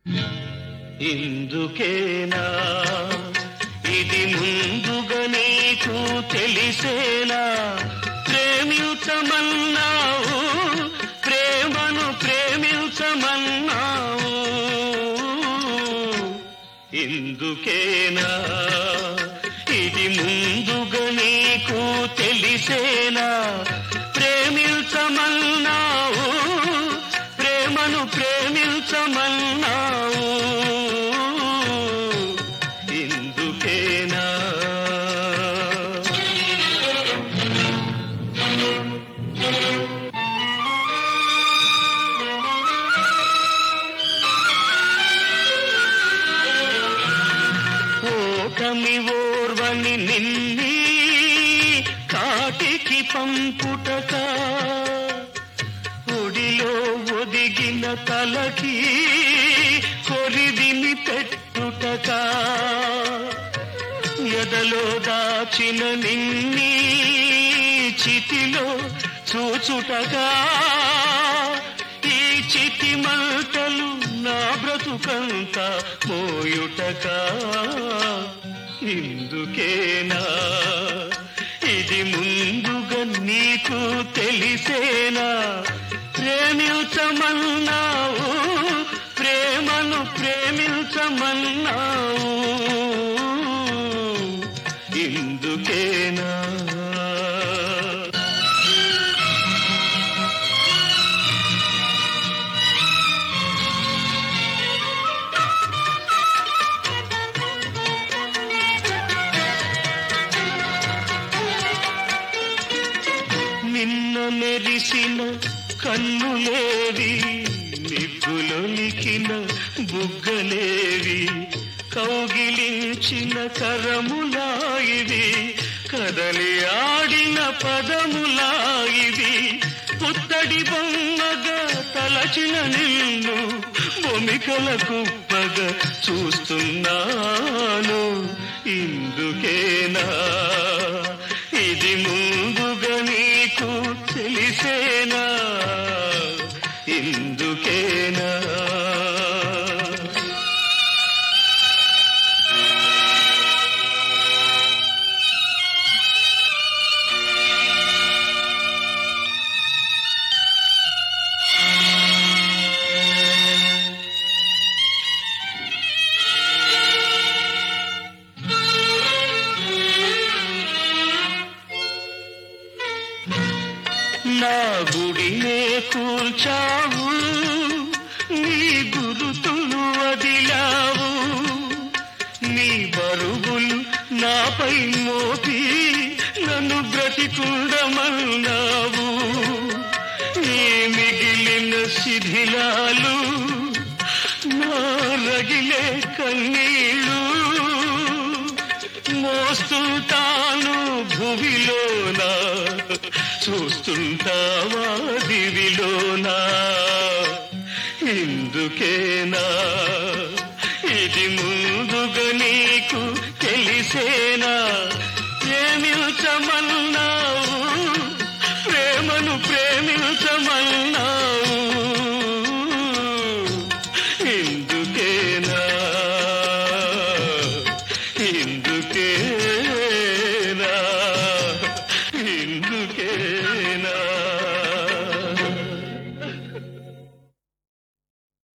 ఇందుకేనా ఇది ముందుగా నీకు తెలిసేలా ప్రేమించమన్నావు ప్రేమను ప్రేమించమన్నావు ఇందుకేనా ఇది ముందుగా నీకు తెలిసేలా ప్రేమించమన్నావు ప్రేమను ప్రేమించమన్నావు ఇందుకేనా ఓటమి ఓర్వని నిన్ని కాటికి పంపుటక ఒడిలో ఒదిగిన తలకి కొరిదిని పెట్టుటక ఎదలో దాచిన నిన్ని చితిలో చూచుటగా ఈ చితి మంటలు నా బ్రతుకంత మోయుటకా ఇందుకేనా ఇది ముందుగా నీకు తెలిసేనా ప్రేమించమన్నావు ప్రేమను ప్రేమించమన్నావు ఇందుకేనా నిన్న మెరిసిన కన్నులేవి నిగ్గులొలికిన బుగ్గలేవి కౌగిలించిన కరములాయివి కదలి ఆడిన పదములాయివి పుత్తడి బొమ్మగా తలచిన నిన్ను బొమికల కుప్పగా చూస్తున్నాను ఇందుకేనా ఇది ముందుగా నీకు తెలిసేనా ఇందుకేనా నా గుడినే కూల్చావు నీ గురుతులు వదిలావు నీ బరువులు నాపై మోపి నన్ను బ్రతికుండమన్నావు నీ మిగిలిన శిథిలాలు నా రగిలే కన్నీళ్ళు మోస్తుంటాను భువిలోనా చూస్తుంటావా దివిలోనా ఇందుకేనా ఇది ముందుగా నీకు తెలిసేనా ప్రేమించమన్నా